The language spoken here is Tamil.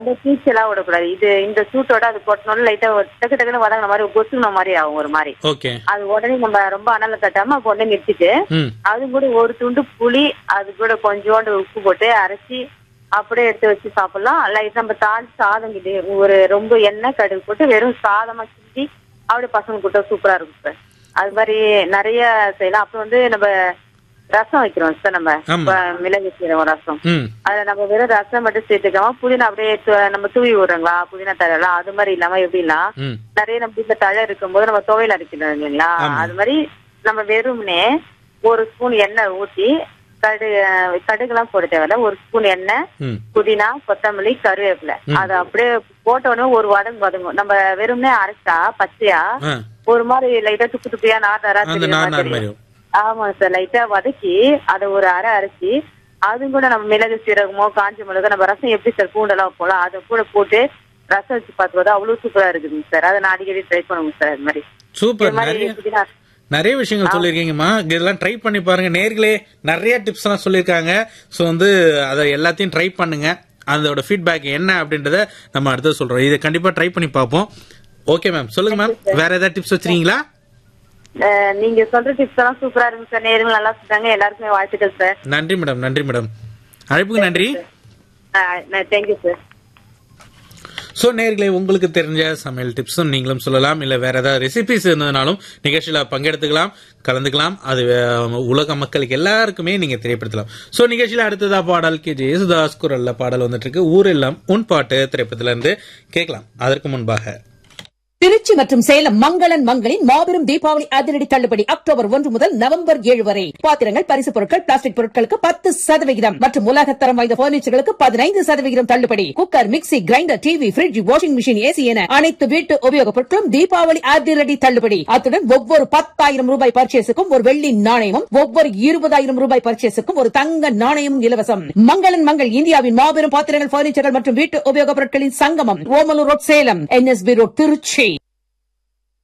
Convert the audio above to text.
இந்த பீச்செல்லாம் விடக்கூடாது இது இந்த சூட்டோட அது கொட்டணும் லைட்டா டக்கு டக்குன்னு வதங்கின மாதிரி கொசுன மாதிரி ஆகும் ஒரு மாதிரி ஓகே அது உடனே நம்ம ரொம்ப அனல தட்டாம அப்ப உடனே நிறுத்திட்டு ம் அது கூட ஒரு துண்டு புளி அது கூட கொஞ்சோண்டு உப்பு போட்டு அரைச்சி அப்படியே எடுத்து வச்சு சாப்பிடலாம் லைட் நம்ம தாள் சாதம் கிட்டே ஒரு ரொம்ப எண்ணெய் கடுகு போட்டு வெறும் சாதமா கிண்டி அப்படியே பசங்க கூட்ட சூப்பரா இருக்கும் சார் அது மாதிரி நிறைய செய்யலாம் அப்புறம் வந்து நம்ம ரசம் வைக்கிறோம் சார் நம்ம ஆமா. இப்ப மிளகு சீரகம் ரசம் ம் அதுல நம்ம வெறும் ரசம் மட்டும் சேர்த்துக்காம புதினா அப்படியே து- நம்ம தூவி விடுறோங்களா புதினா தழலாம் அது மாதிரி இல்லாம எப்படின்னா ம் நிறைய நம்ம வீட்டுல தழை இருக்கும்போது நம்ம துவையல் அரைக்கிறோம் இல்லைங்களா ஆமா. அது மாதிரி நம்ம வெறும்னே ஒரு ஸ்பூன் எண்ணெய் ஊத்தி கடு கடுகுலாம் போட தேவையில்ல ஒரு ஸ்பூன் எண்ணெய் ம் புதினா கொத்தமல்லி கருவேப்பிலை அதை அப்படியே போட்ட உடனே ஒரு வதங்கு வதங்கும் நம்ம வெறும்னே அரைச்சா பச்சையா ஆ ஒரு மாதிரி லைட்டா துப்பு துப்பியா நார் நாரா அந்த தெரியுற நார் நார் மாதிரி மாதிரி தெரியும். ஆமா சார் லைட்டா வதக்கி அதை ஒரு அரை அரைச்சி அது கூட நம்ம மிளகு சீரகமோ காஞ்ச மிளகு நம்ம ரசம் எப்படி சார் பூண்டெல்லாம் வைப்போம்ல அதை கூட போட்டு ரசம் வச்சு பார்த்துவது அவ்வளவு சூப்பரா இருக்குதுங்க சார் அதை நான் அடிக்கடி ட்ரை பண்ணுவோம் சார் அது மாதிரி சூப்பர் இது மாதிரி நிறைய புதினா நிறைய விஷயங்கள் சொல்லியிருக்கீங்கம்மா இதெல்லாம் ட்ரை பண்ணி பாருங்க நேர்களே நிறைய டிப்ஸ் எல்லாம் சொல்லியிருக்காங்க ஸோ வந்து அதை எல்லாத்தையும் ட்ரை பண்ணுங்க அதோட ஃபீட்பேக் என்ன அப்படின்றத நம்ம அடுத்து சொல்றோம் இதை கண்டிப்பா ட்ரை பண்ணி பார்ப்போம் ஓகே மேம் சொல்லுங்க மேம் வேற ஏதாவது டிப்ஸ் வச்சிருக்கீங்களா அஹ், நீங்க சொல்ற டிப்ஸ் எல்லாம் சூப்பரா இருக்கு சார் நேருங்க நல்லா சொல்றாங்க எல்லாருக்குமே வாழ்த்துக்கள் சார் நன்றி மேடம் நன்றி மேடம் அழைப்புக்கு நன்றி தேங்க்யூ சார் ஸோ நேர்களே உங்களுக்கு தெரிஞ்ச சமையல் டிப்ஸும் நீங்களும் சொல்லலாம் இல்லை வேற ஏதாவது ரெசிபிஸ் இருந்ததுனாலும் நிகழ்ச்சியில் பங்கெடுத்துக்கலாம் கலந்துக்கலாம் அது அஹ், உலக மக்களுக்கு எல்லாருக்குமே நீங்க தெரியப்படுத்தலாம் ஸோ நிகழ்ச்சியில் அடுத்ததா பாடல் கே ஜே யேசுதாஸ் குரல்ல பாடல் வந்துட்டு இருக்கு ஊரெல்லாம் உன் பாட்டு திரைப்படத்துல இருந்து கேட்கலாம் அதற்கு முன்பாக திருச்சி மற்றும் சேலம் மங்களன் மங்களின் மாபெரும் தீபாவளி அதிரடி தள்ளுபடி அக்டோபர் ஒன்று முதல் நவம்பர் ஏழு வரை பாத்திரங்கள் பரிசு பொருட்கள் பிளாஸ்டிக் பொருட்களுக்கு பத்து சதவிகிதம் மற்றும் உலகத்தரம் வாய்ந்த பர்னிச்சர்களுக்கு பதினைந்து சதவிகிதம் தள்ளுபடி cooker mixie grinder TV fridge washing machine AC என அனைத்து வீட்டு உபயோகப் பொருட்களும் தீபாவளி அதிரடி தள்ளுபடி அத்துடன் ஒவ்வொரு பத்தாயிரம் ரூபாய் பர்ச்சேஸுக்கும் ஒரு வெள்ளி நாணயமும் ஒவ்வொரு இருபதாயிரம் ரூபாய் பர்ச்சேஸுக்கும் ஒரு தங்க நாணயமும் இலவசம் மங்களன் மங்கள் இந்தியாவின் மாபெரும் பாத்திரங்கள் பர்னிச்சர்கள் மற்றும் வீட்டு உபயோகப் பொருட்களின் சங்கமம் Omalur road Salem NSP road Trichy